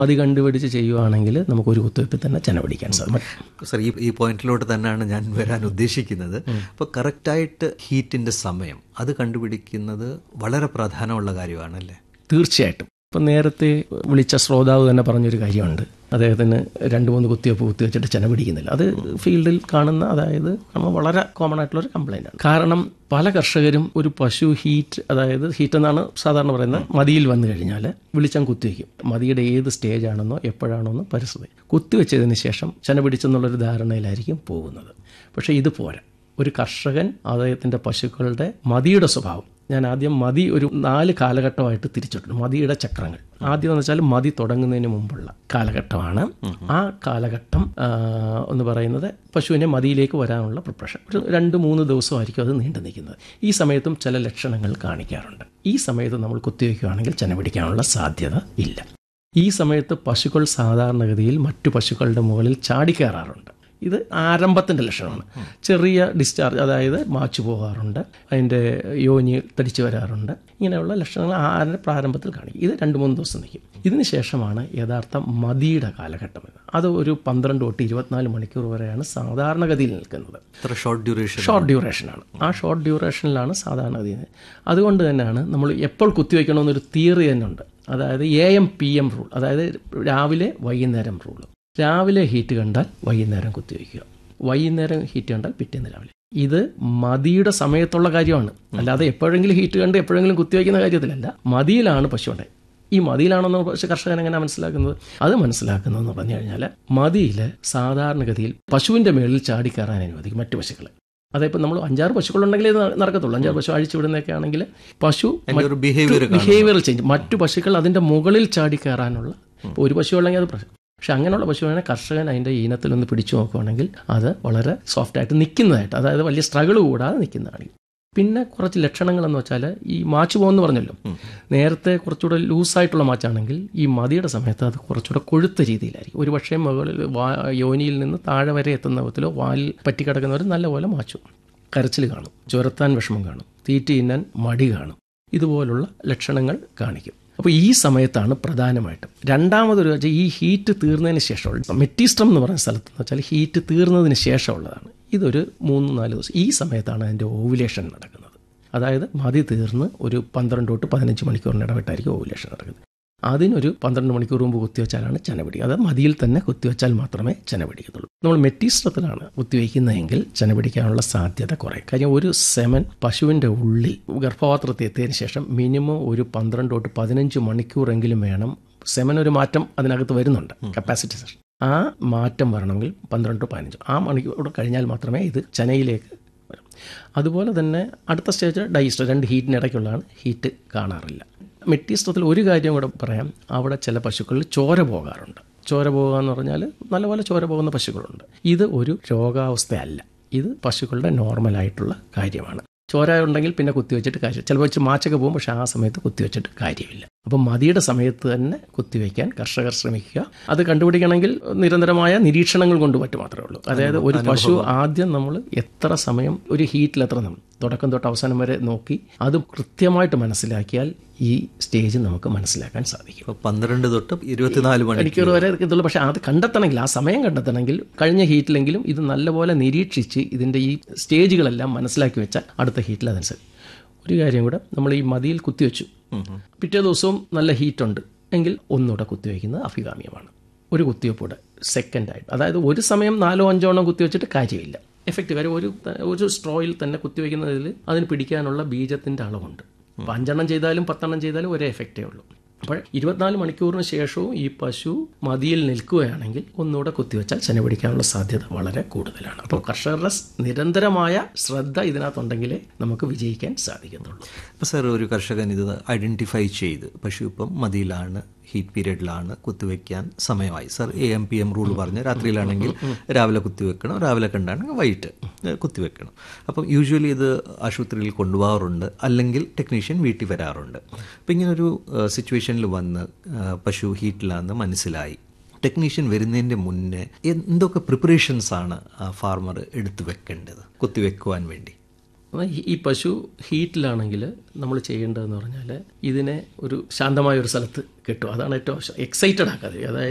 അത് കണ്ടുപിടിച്ച് ചെയ്യുവാണെങ്കിൽ നമുക്ക് ഒരു കുത്തിവയ്പ്പിൽ തന്നെ ചെന പിടിക്കാൻ സാധിക്കും സർ ഈ ഈ പോയിന്റിലോട്ട് തന്നെയാണ് ഞാൻ വരാൻ ഉദ്ദേശിക്കുന്നത് അപ്പോൾ കറക്റ്റായിട്ട് ഹീറ്റിൻ്റെ സമയം അത് കണ്ടുപിടിക്കുന്നത് വളരെ പ്രാധാന്യമുള്ള കാര്യമാണല്ലേ തീർച്ചയായിട്ടും ഇപ്പം നേരത്തെ വിളിച്ച ശ്രോതാവ് തന്നെ പറഞ്ഞൊരു കാര്യമുണ്ട് അദ്ദേഹത്തിന് രണ്ട് മൂന്ന് കുത്തിവയ്പ്പ് കുത്തിവെച്ചിട്ട് ചെന പിടിക്കുന്നില്ല അത് ഫീൽഡിൽ കാണുന്ന അതായത് നമ്മൾ വളരെ കോമൺ ആയിട്ടുള്ള ഒരു കംപ്ലൈൻ്റ് ആണ് കാരണം പല കർഷകരും ഒരു പശു ഹീറ്റ് അതായത് ഹീറ്റ് എന്നാണ് സാധാരണ പറയുന്നത് മതിയിൽ വന്നു കഴിഞ്ഞാൽ വിളിച്ചാൽ കുത്തിവെക്കും മതിയുടെ ഏത് സ്റ്റേജ് ആണെന്നോ എപ്പോഴാണെന്നോ പരിസ്ഥിതി കുത്തിവെച്ചതിന് ശേഷം ചെന പിടിച്ചെന്നുള്ളൊരു ധാരണയിലായിരിക്കും പോകുന്നത് പക്ഷേ ഇത് പോരാ ഒരു കർഷകൻ അദ്ദേഹത്തിൻ്റെ പശുക്കളുടെ മതിയുടെ സ്വഭാവം ഞാൻ ആദ്യം മതി ഒരു നാല് കാലഘട്ടമായിട്ട് തിരിച്ചിട്ടുണ്ട് മതിയുടെ ചക്രങ്ങൾ ആദ്യം എന്ന് വെച്ചാൽ മതി തുടങ്ങുന്നതിന് മുമ്പുള്ള കാലഘട്ടമാണ് ആ കാലഘട്ടം ആ, എന്ന് പറയുന്നത് പശുവിനെ മതിയിലേക്ക് വരാനുള്ള പ്രിപ്പറേഷൻ ഒരു രണ്ട് മൂന്ന് ദിവസമായിരിക്കും അത് നീണ്ടു നിൽക്കുന്നത് ഈ സമയത്തും ചില ലക്ഷണങ്ങൾ കാണിക്കാറുണ്ട് ഈ സമയത്ത് നമ്മൾ കുത്തിവെക്കുകയാണെങ്കിൽ ചെന പിടിക്കാനുള്ള സാധ്യത ഇല്ല ഈ സമയത്ത് പശുക്കൾ സാധാരണഗതിയിൽ മറ്റു പശുക്കളുടെ മുകളിൽ ചാടിക്കയറാറുണ്ട് ഇത് ആരംഭത്തിൻ്റെ ലക്ഷണമാണ് ചെറിയ ഡിസ്ചാർജ് അതായത് മാച്ചു പോകാറുണ്ട് അതിൻ്റെ യോനി തടിച്ചു വരാറുണ്ട് ഇങ്ങനെയുള്ള ലക്ഷണങ്ങൾ ആരുടെ പ്രാരംഭത്തിൽ കാണിക്കും ഇത് രണ്ട് മൂന്ന് ദിവസം നിൽക്കും ഇതിന് ശേഷമാണ് യഥാർത്ഥ മതിയുടെ കാലഘട്ടം എന്ന് അത് ഒരു പന്ത്രണ്ട് തൊട്ട് ഇരുപത്തിനാല് മണിക്കൂർ വരെയാണ് സാധാരണഗതിയിൽ നിൽക്കുന്നത് ഇത്ര ഷോർട്ട് ഡ്യൂറേഷൻ ഷോർട്ട് ഡ്യൂറേഷനാണ് ആ ഷോർട്ട് ഡ്യൂറേഷനിലാണ് സാധാരണഗതി അതുകൊണ്ട് തന്നെയാണ് നമ്മൾ എപ്പോൾ കുത്തിവെക്കണമെന്നൊരു തിയറി തന്നെ ഉണ്ട് അതായത് A M P M rule അതായത് രാവിലെ വൈകുന്നേരം റൂൾ രാവിലെ ഹീറ്റ് കണ്ടാൽ വൈകുന്നേരം കുത്തിവെക്കുക വൈകുന്നേരം ഹീറ്റ് കണ്ടാൽ പിറ്റേന്ന് രാവിലെ ഇത് മതിയുടെ സമയത്തുള്ള കാര്യമാണ് അല്ലാതെ എപ്പോഴെങ്കിലും ഹീറ്റ് കണ്ട് എപ്പോഴെങ്കിലും കുത്തിവെക്കുന്ന കാര്യത്തിലല്ല മതിയിലാണ് പശു ഉണ്ടായി ഈ മതിയിലാണെന്ന് പക്ഷെ കർഷകൻ എങ്ങനെ മനസ്സിലാക്കുന്നത് അത് മനസ്സിലാക്കുന്നതെന്ന് പറഞ്ഞു കഴിഞ്ഞാൽ മതിയിൽ സാധാരണഗതിയിൽ പശുവിൻ്റെ മേളിൽ ചാടിക്കയറാൻ അനുവദിക്കും മറ്റു പശുക്കളെ അതായത് നമ്മൾ അഞ്ചാറ് പശുക്കളുണ്ടെങ്കിലേ ഇത് നടക്കത്തുള്ളൂ അഞ്ചാറ് പശു അഴിച്ചു വിടുന്നതൊക്കെ ആണെങ്കിൽ പശു അതിൻ്റെ ഒരു ബിഹേവിയർ ബിഹേവിയറൽ ചേഞ്ച് മറ്റു പശുക്കൾ അതിൻ്റെ മുകളിൽ ചാടി കയറാനുള്ള ഇപ്പോൾ ഒരു പശു ഉള്ളെങ്കിൽ അത് പ്രശ്നം പക്ഷെ അങ്ങനെയുള്ള പശുവിനെ കർഷകൻ അതിൻ്റെ ഈനത്തിൽ ഒന്ന് പിടിച്ചു നോക്കുകയാണെങ്കിൽ അത് വളരെ സോഫ്റ്റായിട്ട് നിൽക്കുന്നതായിട്ട് അതായത് വലിയ സ്ട്രഗിൾ കൂടാതെ നിൽക്കുന്നതാണ് പിന്നെ കുറച്ച് ലക്ഷണങ്ങൾ എന്ന് വെച്ചാൽ ഈ മാച്ച് പോകുമെന്ന് പറഞ്ഞല്ലോ നേരത്തെ കുറച്ചുകൂടെ ലൂസായിട്ടുള്ള മാച്ചാണെങ്കിൽ ഈ മതിയുടെ സമയത്ത് അത് കുറച്ചുകൂടെ കൊഴുത്ത രീതിയിലായിരിക്കും ഒരു പക്ഷേ മുകളിൽ വാ യോനിയിൽ നിന്ന് താഴെ വരെ എത്തുന്ന വിധത്തിലോ വാലിൽ പറ്റിക്കിടക്കുന്നവർ നല്ലപോലെ മാച്ചു കരച്ചിൽ കാണും ചുരത്താൻ വിഷമം കാണും തീറ്റ തിന്നാൻ മടി കാണും ഇതുപോലുള്ള ലക്ഷണങ്ങൾ കാണിക്കും അപ്പോൾ ഈ സമയത്താണ് പ്രധാനമായിട്ടും രണ്ടാമതൊരു വെച്ചാൽ ഈ ഹീറ്റ് തീർന്നതിന് ശേഷമുള്ള മെറ്റിസ്ട്രം എന്ന് പറയുന്ന സ്ഥലത്ത് എന്ന് വെച്ചാൽ ഹീറ്റ് തീർന്നതിന് ശേഷമുള്ളതാണ് ഇതൊരു മൂന്ന് നാല് ദിവസം ഈ സമയത്താണ് അതിൻ്റെ ഓവുലേഷൻ നടക്കുന്നത് അതായത് മതി തീർന്ന് ഒരു പന്ത്രണ്ട് തൊട്ട് പതിനഞ്ച് മണിക്കൂറിന് ഇടവിട്ടായിരിക്കും ഓവുലേഷൻ നടക്കുന്നത് അതിനൊരു പന്ത്രണ്ട് മണിക്കൂർ മുമ്പ് കുത്തിവെച്ചാലാണ് ചെന പിടിക്കുക അത് മതിയിൽ തന്നെ കുത്തിവെച്ചാൽ മാത്രമേ ചെന പിടിക്കത്തുള്ളൂ നമ്മൾ മെറ്റീസ്ത്രത്തിലാണ് കുത്തിവെക്കുന്നതെങ്കിൽ ചെന പിടിക്കാനുള്ള സാധ്യത കുറയും കാര്യം ഒരു സെമൻ പശുവിൻ്റെ ഉള്ളിൽ ഗർഭപാത്രത്തിൽ എത്തിയതിന് ശേഷം മിനിമം ഒരു പന്ത്രണ്ട് തൊട്ട് പതിനഞ്ച് മണിക്കൂറെങ്കിലും വേണം സെമൻ ഒരു മാറ്റം അതിനകത്ത് വരുന്നുണ്ട് കപ്പാസിറ്റി സെഷൻ ആ മാറ്റം വരണമെങ്കിൽ പന്ത്രണ്ട് to പതിനഞ്ച് ആ മണിക്കൂർ കഴിഞ്ഞാൽ മാത്രമേ ഇത് ചെനയിലേക്ക് വരും അതുപോലെ തന്നെ അടുത്ത സ്റ്റേജ് ഡൈസ്റ്റർ രണ്ട് ഹീറ്റിനിടയ്ക്കുള്ളതാണ് ഹീറ്റ് കാണാറില്ല മെറ്റീസ്ത്രത്തിൽ ഒരു കാര്യം കൂടെ പറയാം അവിടെ ചില പശുക്കളിൽ ചോര പോകാറുണ്ട് ചോര പോകുക എന്ന് പറഞ്ഞാൽ നല്ലപോലെ ചോര പോകുന്ന പശുക്കളുണ്ട് ഇത് ഒരു രോഗാവസ്ഥയല്ല ഇത് പശുക്കളുടെ നോർമലായിട്ടുള്ള കാര്യമാണ് ചോര ഉണ്ടെങ്കിൽ പിന്നെ കുത്തിവെച്ചിട്ട് കാര്യം ചിലപ്പോൾ വെച്ച് മാച്ചൊക്കെ പോകും പക്ഷേ ആ സമയത്ത് കുത്തിവെച്ചിട്ട് കാര്യമില്ല അപ്പം മതിയുടെ സമയത്ത് തന്നെ കുത്തിവെക്കാൻ കർഷകർ ശ്രമിക്കുക അത് കണ്ടുപിടിക്കണമെങ്കിൽ നിരന്തരമായ നിരീക്ഷണങ്ങൾ കൊണ്ട് പറ്റും മാത്രമേ ഉള്ളൂ അതായത് ഒരു പശു ആദ്യം നമ്മൾ എത്ര സമയം ഒരു ഹീറ്റിൽ എത്ര നമ്മൾ തുടക്കം തൊട്ട് അവസാനം വരെ നോക്കി അത് കൃത്യമായിട്ട് മനസ്സിലാക്കിയാൽ ഈ സ്റ്റേജ് നമുക്ക് മനസ്സിലാക്കാൻ സാധിക്കും ഇപ്പോൾ പന്ത്രണ്ട് തൊട്ട് ഇരുപത്തിനാല് മണി മണിക്കൂർ വരെ ഇതുള്ളൂ പക്ഷേ അത് കണ്ടെത്തണമെങ്കിൽ ആ സമയം കണ്ടെത്തണമെങ്കിൽ കഴിഞ്ഞ ഹീറ്റിലെങ്കിലും ഇത് നല്ലപോലെ നിരീക്ഷിച്ച് ഇതിൻ്റെ ഈ സ്റ്റേജുകളെല്ലാം മനസ്സിലാക്കി വെച്ചാൽ അടുത്ത ഹീറ്റിൽ അതനുസരിച്ച് ഒരു കാര്യം കൂടെ നമ്മൾ ഈ മതിയിൽ കുത്തിവെച്ചു പിറ്റേ ദിവസവും നല്ല ഹീറ്റുണ്ട് എങ്കിൽ ഒന്നുകൂടെ കുത്തിവെക്കുന്നത് അഭികാമ്യമാണ് ഒരു കുത്തിവെപ്പൂടെ സെക്കൻഡായിട്ട് അതായത് ഒരു സമയം നാലോ അഞ്ചോ എണ്ണം കുത്തിവെച്ചിട്ട് കാര്യമില്ല എഫക്റ്റ് കാര്യം ഒരു ഒരു സ്ട്രോയിൽ തന്നെ കുത്തിവെക്കുന്നതിൽ അതിന് പിടിക്കാനുള്ള ബീജത്തിൻ്റെ അളവുണ്ട് അപ്പോൾ അഞ്ചെണ്ണം ചെയ്താലും പത്തെണ്ണം ചെയ്താലും ഒരേ എഫക്റ്റേ ഉള്ളൂ അപ്പോൾ ഇരുപത്തിനാല് മണിക്കൂറിന് ശേഷവും ഈ പശു മതിയിൽ നിൽക്കുകയാണെങ്കിൽ ഒന്നുകൂടെ കുത്തിവെച്ചാൽ ചെന പിടിക്കാനുള്ള സാധ്യത വളരെ കൂടുതലാണ് അപ്പോൾ കർഷകരുടെ സ് നിരന്തരമായ ശ്രദ്ധ ഇതിനകത്തുണ്ടെങ്കിലേ നമുക്ക് വിജയിക്കാൻ സാധിക്കത്തുള്ളൂ അപ്പോൾ സാർ ഒരു കർഷകൻ ഇത് ഐഡൻറ്റിഫൈ ചെയ്ത് പശു ഇപ്പം മതിയിലാണ് ഹീറ്റ് പീരീഡിലാണ് കുത്തിവെക്കാൻ സമയമായി sir A M P M rule പറഞ്ഞ് രാത്രിയിലാണെങ്കിൽ രാവിലെ കുത്തിവെക്കണം രാവിലെ കണ്ടാണെങ്കിൽ വൈകിട്ട് ഏഹ്, കുത്തിവെക്കണം അപ്പം യൂഷ്വലി ഇത് ആശുപത്രിയിൽ കൊണ്ടുപോകാറുണ്ട് അല്ലെങ്കിൽ ടെക്നീഷ്യൻ വീട്ടിൽ വരാറുണ്ട് അപ്പം ഇങ്ങനൊരു സിറ്റുവേഷനിൽ വന്ന് ഏഹ്, പശു ഹീറ്റിലാണെന്ന് മനസ്സിലായി ടെക്നീഷ്യൻ വരുന്നതിൻ്റെ മുന്നേ എന്തൊക്കെ പ്രിപ്പറേഷൻസ് ആണ് ഫാർമർ എടുത്തു വെക്കേണ്ടത് കുത്തിവെക്കുവാൻ വേണ്ടി അപ്പോൾ ഈ- ഈ പശു ഹീറ്റിലാണെങ്കിൽ നമ്മൾ ചെയ്യേണ്ടതെന്ന് പറഞ്ഞാൽ ഇതിനെ ഒരു ശാന്തമായ ഒരു സ്ഥലത്ത് കെട്ടും അതാണ് ഏറ്റവും എക്സൈറ്റഡ് ആക്കാതെ അതായത്